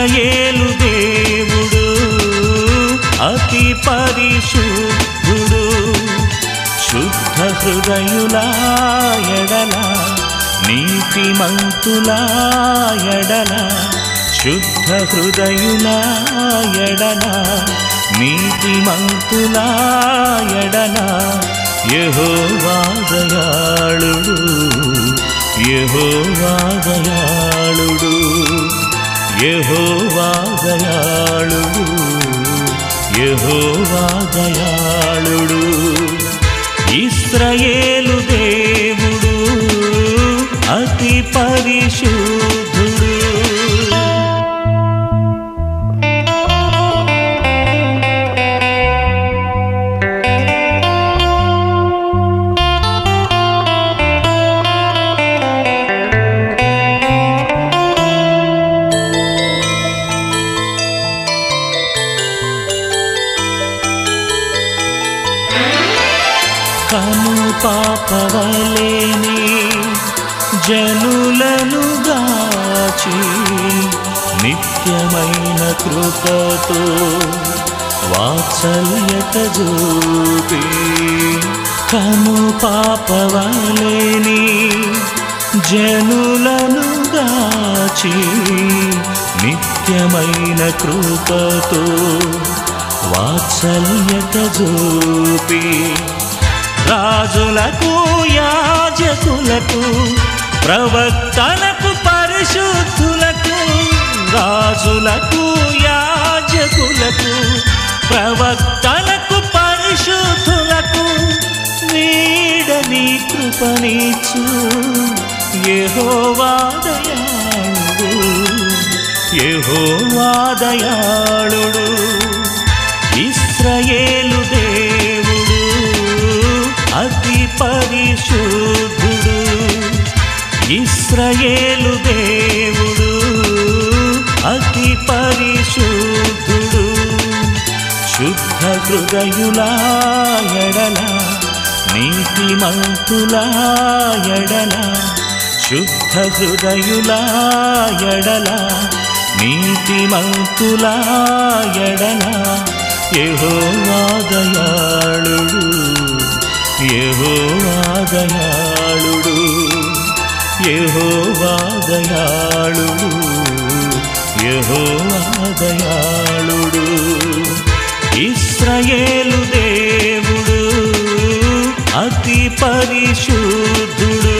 ఇస్రయేలు దేవుడు అతి పరిశుద్ధుడు శుద్ధ హృదయులా ఎడల నీతిమంతులా ఎడల శుద్ధ హృదయులా ఎడల నీతిమంతులా ఎడల యహోవాదయాళుడు యహోవాదయాళుడు యహోవాదయాళుడు యహోవాదయాళుడు ఇస్రయేలు దేవుడు అతి పరిశుద్ధుడు కను పాపవలేని జనులను గాచి నిత్యమైన కృపతో వాత్సల్యత చూపి కను పాపవలేని జనులను గాచి నిత్యమైన కృపతో వాత్సల్యత చూపి రాజులకు యాజకులకు ప్రవక్తలకు పరిశుద్ధులకు రాజులకు యాజకులకు ప్రవక్తలకు పరిశుద్ధులకు వీడని కృపణించు యెహోవాదయాళుడు యెహోవాదయాళుడు ఇస్రయేలు దేవుడు అతి పరిశుద్ధుడు ఇస్రయేలు దేవుడు అతి పరిశుద్ధుడు శుద్ధ హృదయులా ఎడల నీతిమంతులా ఎడల శుద్ధ హృదయులా ఎడల నీతిమంతులా ఎడల యెహోవాదయాళుడు యెహోవాదయాళుడు యెహోవాదయాళుడు యెహోవాదయాళుడు ఇస్రయేలు దేవుడు అతి పరిశుద్ధుడు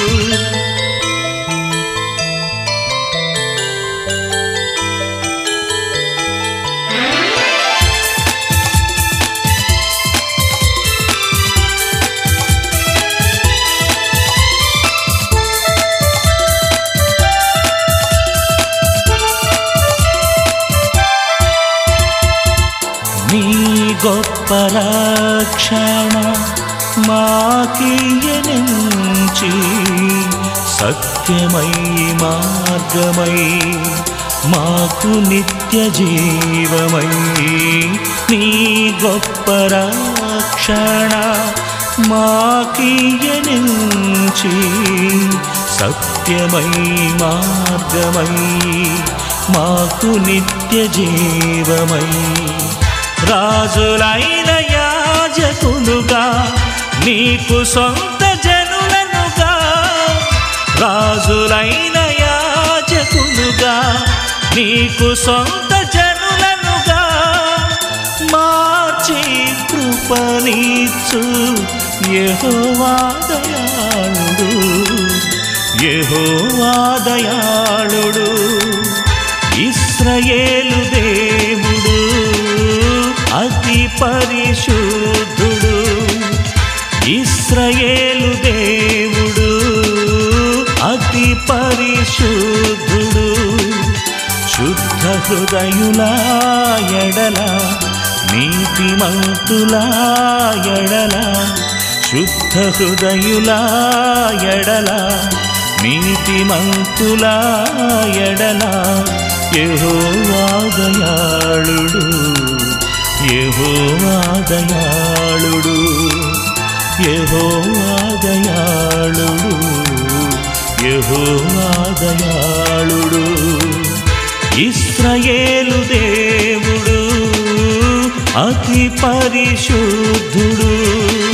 నీ గొప్ప రక్షణ మాకియనించి సత్యమై మార్గమై మాకు నిత్య జీవమై నీ గొప్ప రక్షణ మాకియనించి సత్యమై మార్గమై మాకు నిత్య జీవమై రాజులైన యాజకులుగా నీకు సొంత జనులనుగా రాజులైన యాజకులుగా నీకు సొంత జనులనుగా మార్చి కృపణిచ్చు యెహోవాదయాళుడు యెహోవాదయాళుడు ఇస్రయేలు దేవుడు అతి పరిశుద్ధుడు ఇస్రయేలు దేవుడు అతి పరిశుద్ధుడు శుద్ధ హృదయులా ఎడల నీతిమంతులా ఎడల శుద్ధ హృదయులా ఎడల నీతిమంతులా ఎడల యెహోవాదయాళుడు యెహోవాదయాళుడు యెహోవాదయాళుడు యెహోవాదయాళుడు ఇస్రయేలు దేవుడు అతి పరిశుద్ధుడు